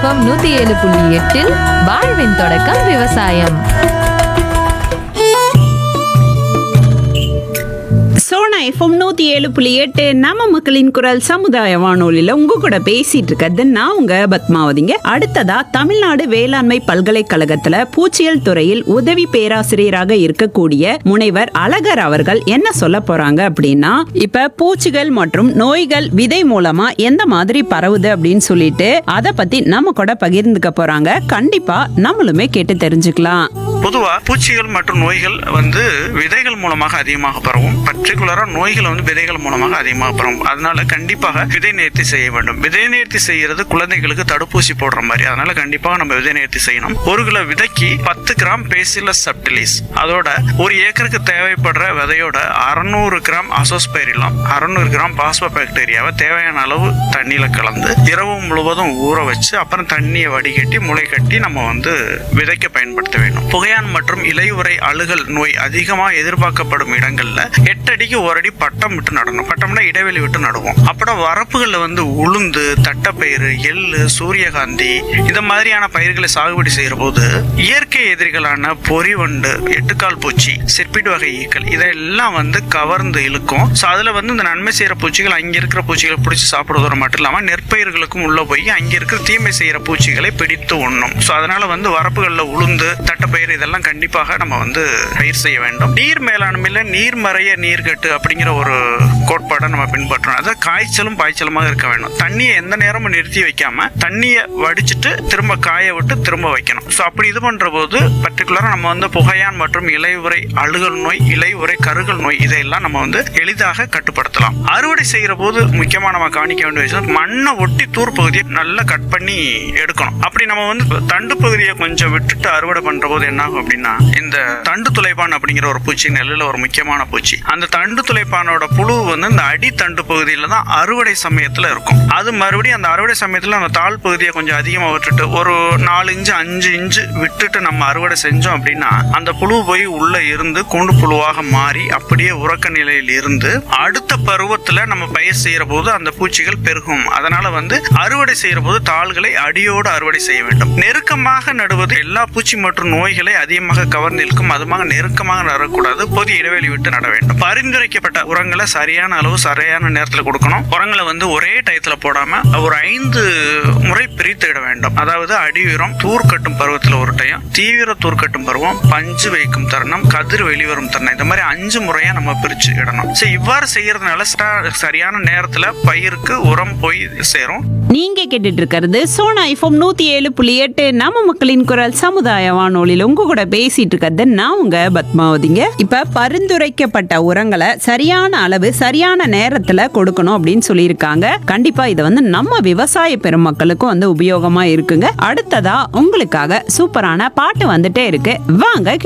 FM நூத்தி ஏழு புள்ளி எட்டில் வாழ்வின் தொடக்கம் விவசாயம் சோனா எஃப்எம் நூற்றி ஏழு புள்ளி எட்டு நம்ம மக்களின் குரல் சமுதாய வானொலியில் உங்க கூட பேசிட்டு இருக்கிறது நான் உங்க பத்மாவதிங்க அடுத்ததா தமிழ்நாடு வேளாண்மை பல்கலைக்கழகத்துல பூச்சியல் துறையில் உதவி பேராசிரியராக இருக்கக்கூடிய முனைவர் அழகர் அவர்கள் என்ன சொல்ல போறாங்க அப்படின்னா இப்ப பூச்சிகள் மற்றும் நோய்கள் விதை மூலமா எந்த மாதிரி பரவுது அப்படின்னு சொல்லிட்டு அதை பத்தி நம்ம கூட பகிர்ந்துக்க போறாங்க கண்டிப்பா நம்மளுமே கேட்டு தெரிஞ்சுக்கலாம் பொதுவா பூச்சிகள் மற்றும் நோய்கள் வந்து விதைகள் மூலமாக அதிகமாக பரவும் பர்டிகுலரா நோய்கள் வந்து விதைகள் மூலமாக அதிகமாக பரவும் அதனால கண்டிப்பாக விதை நேர்த்தி செய்ய வேண்டும் விதை நேர்த்தி செய்யறது குழந்தைகளுக்கு தடுப்பூசி போடுற மாதிரி அதனால கண்டிப்பாக நம்ம விதை நேர்த்தி செய்யணும் ஒரு கிலோ விதைக்கு பத்து கிராம் பேசிலஸ் சப்டிலிஸ் அதோட ஒரு ஏக்கருக்கு தேவைப்படுற விதையோட அறுநூறு கிராம் அசோஸ்பைரிலம் அறுநூறு கிராம் பாஸ்போ பாக்டீரியாவை தேவையான அளவு தண்ணியில கலந்து இரவு முழுவதும் ஊற வச்சு அப்புறம் தண்ணியை வடிகட்டி முளை கட்டி நம்ம வந்து விதைக்க பயன்படுத்த வேண்டும் புகையான் மற்றும் இலையுறை அழுகல் நோய் அதிகமாக எதிர்பார்க்கப்படும் இடங்கள்ல எட்டு அடிக்கு ஒரு அடி பட்டம் விட்டு நடணும் பட்டம்னா இடைவெளி விட்டு நடுவோம் அப்புறம் வரப்புகளில் வந்து உளுந்து தட்டைப்பயிறு எள்ளு சூரியகாந்தி இந்த மாதிரியான பயிர்களை சாகுபடி செய்யற போது இயற்கை எதிரிகளான பொறிவண்டு எட்டுக்கால் பூச்சி செப்பிடு வகை ஈக்கள் இதெல்லாம் வந்து கவர்ந்து இழுக்கும் ஸோ அதுல வந்து இந்த நன்மை செய்யற பூச்சிகள் அங்க இருக்கிற பூச்சிகளை பிடிச்சி சாப்பிடுவதோடு மட்டும் இல்லாம நெற்பயிர்களுக்கும் உள்ள போய் அங்க இருக்கிற தீமை செய்யற பூச்சிகளை பிடித்து உண்ணும் ஸோ அதனால வந்து வரப்புகளில் உளுந்து தட்டைப்பயிறு இதெல்லாம் கண்டிப்பாக நம்ம வந்து பயிர் செய்ய வேண்டும் நீர் மேலாண்மையில நீர்மறைய நீர்கட்டு அப்படிங்கிற ஒரு கோட்பாடை நம்ம பின்பற்றணும் அதாவது காய்ச்சலும் பாய்ச்சலுமாக இருக்க வேண்டும் தண்ணியை எந்த நேரமும் நிறுத்தி வைக்காம தண்ணியை வடிச்சிட்டு திரும்ப காய விட்டு திரும்ப வைக்கணும் ஸோ அப்படி இது பண்ற போது பர்டிகுலரா நம்ம வந்து புகையான் மற்றும் இலையுறை அழுகல் நோய் இலையுறை கருகல் நோய் இதையெல்லாம் நம்ம வந்து எளிதாக கட்டுப்படுத்தலாம் அறுவடை செய்யற போது முக்கியமா நம்ம கவனிக்க வேண்டிய விஷயம் மண்ணை ஒட்டி தூர் பகுதியை நல்லா கட் பண்ணி எடுக்கணும் அப்படி நம்ம வந்து தண்டு பகுதியை கொஞ்சம் விட்டுட்டு அறுவடை பண்ற போது என்ன ஆகும் அப்படின்னா இந்த தண்டு துளைப்பான் அப்படிங்கிற ஒரு பூச்சி நெல்லுல ஒரு முக்கியமான பூச்சி அந்த தண்டு துளைப்பானோட புழு வந்து இந்த அடி தண்டு பகுதியில தான் அறுவடை சமயத்துல இருக்கும் அது மறுபடியும் அந்த அறுவடை சமயத்துல அந்த தாழ் பகுதியை கொஞ்சம் அதிகமா விட்டுட்டு ஒரு நாலு இன்ச்சு அஞ்சு இன்ச்சு விட்டுட்டு நம்ம அறுவடை செஞ்சோம் அப்படின்னா அந்த புழு போய் உள்ள இருந்து கூண்டு புழுவாக மாறி அப்படியே உறக்க நிலையில் இருந்து அடுத்த பருவத்துல நம்ம பயிர் செய்யற போது அந்த பூச்சிகள் பெருகும் அதனால வந்து அறுவடை செய்யற போது தாள்களை அடியோடு அறுவடை செய்ய வேண்டும் நெருக்கமாக நடுவது எல்லா பூச்சி மற்றும் நோய்களை அதிகமாக கவர்ந்து இழுக்கும் அதுமாக நெருக்கமாக நடக்கூடாது பொது இடைவெளி விட்டு நட வேண்டும் பரிந்துரைக்கப்பட்ட உரங்களை சரியான அளவு சரியான நேரத்தில் கொடுக்கணும் உரங்களை வந்து ஒரே டயத்துல போடாம ஒரு ஐந்து முறை பிரித்து இட வேண்டும் அதாவது அடி உரம் தூர் கட்டும் பருவத்தில் ஒரு டயம் தீவிர தூர் கட்டும் பருவம் பஞ்சு வைக்கும் தருணம் கதிர் வெளிவரும் தருணம் இந்த மாதிரி அஞ்சு முறையா நம்ம பிரிச்சு இடணும் சரி இவ்வாறு செய்யறதுனால ச- சரியான நேரத்துல பயிருக்கு உரம் போய் சேரும் நீங்க கேட்டுட்டு இருக்கிறது சோனா ஐஃபோம் நூத்தி ஏழு புள்ளி எட்டு நம்ம மக்களின் குரல் சமுதாய வானொலியில் உங்க கூட பேசிட்டு இருக்கிறது நான் உங்க பத்மாவதிங்க இப்ப பரிந்துரைக்கப்பட்ட உரங்களை சரியான அளவு சரியான நேரத்துல கொடுக்கணும் அப்படின்னு சொல்லியிருக்காங்க கண்டிப்பா இதை வந்து நம்ம விவசாய பெருமக்களுக்கும் வந்து உபயோகமா இருக்குங்க அடுத்ததா உங்களுக்காக சூப்பரான பாட்டு வந்துட்டே இருக்கு வாங்க